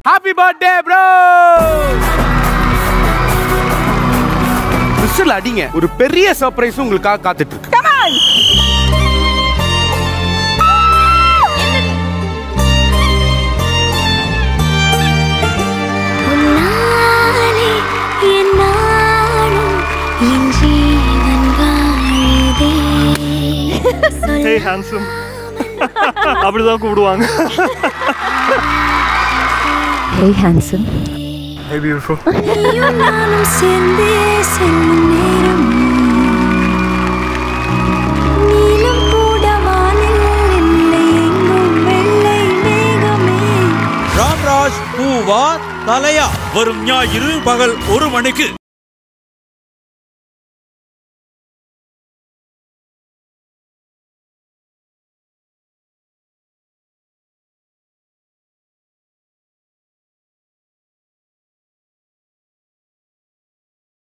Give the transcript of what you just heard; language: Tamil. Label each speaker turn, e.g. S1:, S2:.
S1: ஹாப்பி பர்த்டே ப்ரோ விசில் அடிங்க ஒரு பெரிய சர்ப்ரைஸ் உங்களுக்காக காத்துட்டு இருக்கு
S2: உன்னாலே என்னாலும் என் ஜீவன் வாழுதே
S3: ஹே ஹேண்ட்ஸம் அப்படிதான் கூப்பிடுவாங்க
S4: ஹே ஹேண்ட்ஸம்
S3: ஹே பியூட்டிஃபுல்
S2: நீயும் நானும் சேர்ந்தே செல்லும் நேரம் நீலம் கூட வானில் இல்லை எங்கும் வெள்ளை மேகமே
S5: ராம்ராஜ் பூவா தலையா வரும் ஞாயிறு பகல் ஒரு மணிக்கு